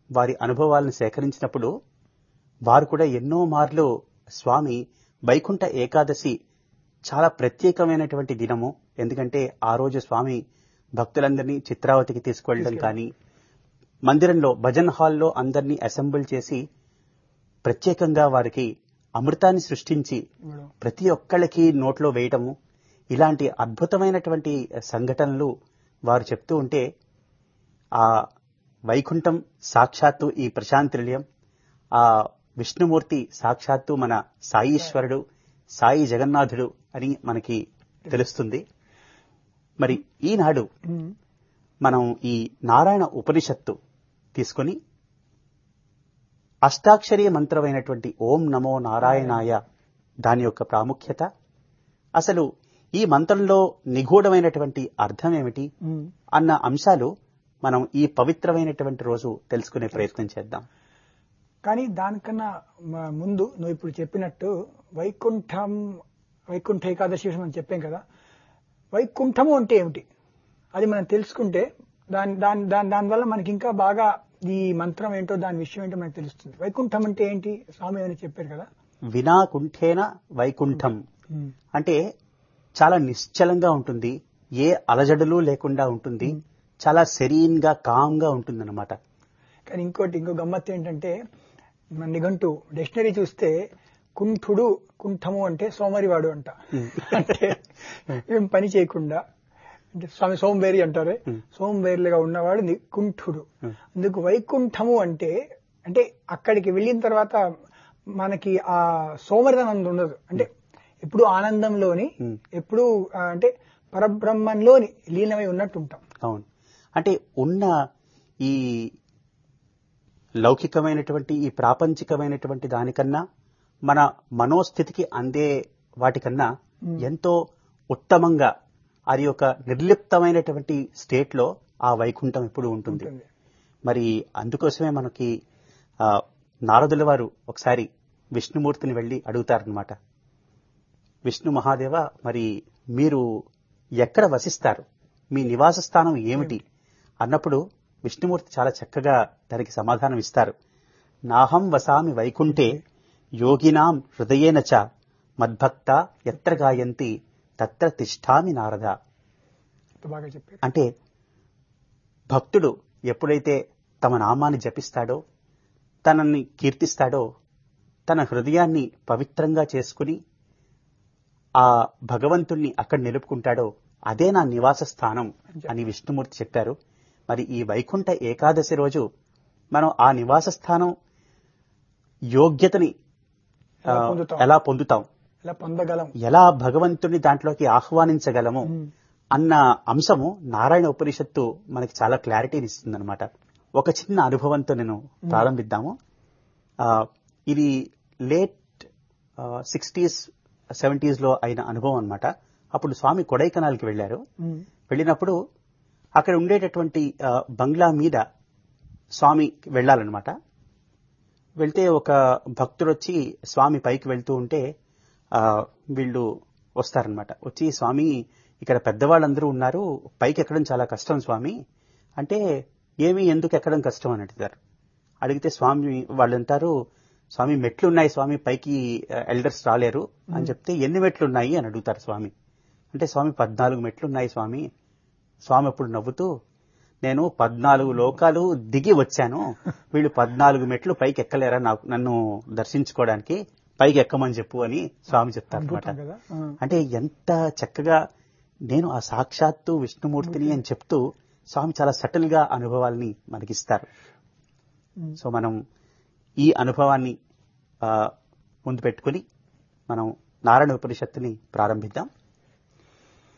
వారి అనుభవాలను సేకరించినప్పుడు వారు కూడా ఎన్నో మార్లు స్వామి వైకుంఠ ఏకాదశి చాలా ప్రత్యేకమైనటువంటి దినము ఎందుకంటే ఆ రోజు స్వామి భక్తులందరినీ చిత్రావతికి తీసుకువెళ్ళడం కానీ మందిరంలో భజన్ హాల్లో అందరినీ అసెంబుల్ చేసి ప్రత్యేకంగా వారికి అమృతాన్ని సృష్టించి ఇవ్వడం. ప్రతి ఒక్కళ్ళకి నోట్లో వేయటము ఇలాంటి అద్భుతమైనటువంటి సంఘటనలు వారు చెప్తూ ఉంటే ఆ వైకుంఠం సాక్షాత్తు ఈ ప్రశాంతి నిలయం ఆ విష్ణుమూర్తి సాక్షాత్తు మన సాయీశ్వరుడు సాయి జగన్నాథుడు అని మనకి తెలుస్తుంది మరి ఈనాడు ఉమ్. మనం ఈ నారాయణ ఉపనిషత్తు తీసుకొని అష్టాక్షరీ మంత్రమైనటువంటి ఓం నమో నారాయణాయ దాని యొక్క ప్రాముఖ్యత అసలు ఈ మంత్రంలో నిగూఢమైనటువంటి అర్థం ఏమిటి ఉమ్. అన్న అంశాలు మనం ఈ పవిత్రమైనటువంటి రోజు తెలుసుకునే ప్రయత్నం చేద్దాం కానీ దానికన్నా మ- ముందు నువ్వు ఇప్పుడు చెప్పినట్టు వైకుంఠం వైకుంఠ ఏకాదశి విషయం మనం చెప్పాం కదా వైకుంఠము అంటే ఏమిటి అది మనం తెలుసుకుంటే దాని దాని దాని దానివల్ల మనకి ఇంకా బాగా ఈ మంత్రం ఏంటో దాని విషయం ఏంటో మనకు తెలుస్తుంది వైకుంఠం అంటే ఏంటి స్వామి ఏమైనా చెప్పారు కదా వినాకుంఠేన వైకుంఠం అంటే చాలా నిశ్చలంగా ఉంటుంది ఏ అలజడులు లేకుండా ఉంటుంది చాలా సెరీన్ గా కామ్ గా ఉంటుంది అనమాట కానీ ఇంకోటి ఇంకో గమ్మత్తు ఏంటంటే మన నిఘంటు డిక్షనరీ చూస్తే కుంఠుడు కుంఠము అంటే సోమరివాడు అంట అంటే ఏం పని చేయకుండా అంటే స్వామి సోంబేరి అంటారే Hmm. సోంబేర్లుగా ఉన్నవాడు ని- కుంఠుడు Hmm. అందుకు వైకుంఠము అంటే అంటే అక్కడికి వెళ్ళిన తర్వాత మనకి ఆ సోమరితనం ఉండదు అంటే ఎప్పుడు ఆనందంలోని Hmm. ఎప్పుడు ఆ, అంటే పరబ్రహ్మంలోని లీనమై ఉన్నట్టు ఉంటాం అవును అంటే ఉన్న ఈ లౌకికమైనటువంటి ఈ ప్రాపంచికమైనటువంటి దానికన్నా మన మనోస్థితికి అందే వాటికన్నా మ్మ్. ఎంతో ఉత్తమంగా అది ఒక నిర్లిప్తమైనటువంటి స్టేట్ లో ఆ వైకుంఠం ఎప్పుడు ఉంటుంది ఉంటుంది మరి అందుకోసమే మనకి ఆ, నారదుల వారు ఒకసారి విష్ణుమూర్తిని వెళ్లి అడుగుతారనమాట విష్ణు మహాదేవ మరి మీరు ఎక్కడ వసిస్తారు మీ నివాస స్థానం ఏమిటి అన్నప్పుడు విష్ణుమూర్తి చాలా చక్కగా దానికి సమాధానం ఇస్తారు నాహం వసామి వైకుంఠే యోగినాం హృదయేన చ మద్భక్త ఎత్ర గాయంతి తత్ర తిష్టామి నారద ఎంత బాగా చెప్పారు అంటే భక్తుడు ఎప్పుడైతే తమ నామాన్ని జపిస్తాడో తనని కీర్తిస్తాడో తన హృదయాన్ని పవిత్రంగా చేసుకుని ఆ భగవంతుణ్ణి అక్కడ నిలుపుకుంటాడో అదే నా నివాస స్థానం అని విష్ణుమూర్తి చెప్పారు మరి ఈ వైకుంఠ ఏకాదశి రోజు మనం ఆ నివాస స్థానం యోగ్యతని ఆ, ఎలా పొందుతాం? ఎలా పొందుతాం ఇలా పొందగలం ఎలా భగవంతుని దాంట్లోకి ఆహ్వానించగలము ఉమ్. అన్న అంశము నారాయణ ఉపనిషత్తు మనకి చాలా క్లారిటీని ఇస్తుందన్నమాట ఒక చిన్న అనుభవంతో నేను ప్రారంభిద్దాము ఆ, ఇది లేట్ సిక్స్టీస్ సెవెంటీస్ లో అయిన అనుభవం అన్నమాట అప్పుడు స్వామి కొడైకెనాల్కి వెళ్లారు ఉమ్. వెళ్ళినప్పుడు అక్కడ ఉండేటటువంటి ఆ, బంగ్లా మీద స్వామి వెళ్ళాలన్నమాట వెళ్తే ఒక భక్తుడు వచ్చి స్వామి పైకి వెళ్తూ ఉంటే ఆ, వీళ్ళు వస్తారనమాట వచ్చి స్వామి ఇక్కడ పెద్దవాళ్ళందరూ ఉన్నారు పైకి ఎక్కడం చాలా కష్టం స్వామి అంటే ఏమి ఎందుకు ఎక్కడం కష్టం అని అడుగుతారు అడిగితే స్వామి వాళ్ళు అంటారు స్వామి మెట్లు ఉన్నాయి స్వామి పైకి ఎల్డర్స్ రాలేరు అని చెప్తే ఎన్ని మెట్లు ఉన్నాయి అని అడుగుతారు స్వామి అంటే స్వామి పద్నాలుగు మెట్లు ఉన్నాయి స్వామి స్వామి అప్పుడు నవ్వుతూ నేను పద్నాలుగు లోకాలు దిగి వచ్చాను వీళ్ళు పద్నాలుగు మెట్లు పైకి ఎక్కలేరా నాకు నన్ను దర్శించుకోవడానికి పైకి ఎక్కమని చెప్పు అని స్వామి చెప్తారు అద్భుతం అనమాట కదా ఆ. అంటే ఎంత చక్కగా నేను ఆ సాక్షాత్తు విష్ణుమూర్తిని అని చెప్తూ స్వామి చాలా సటిల్ గా అనుభవాల్ని మనకిస్తారు ఉమ్. సో మనం ఈ అనుభవాన్ని ఆ, ముందు పెట్టుకుని మనం నారాయణ ఉపనిషత్తుని ప్రారంభిద్దాం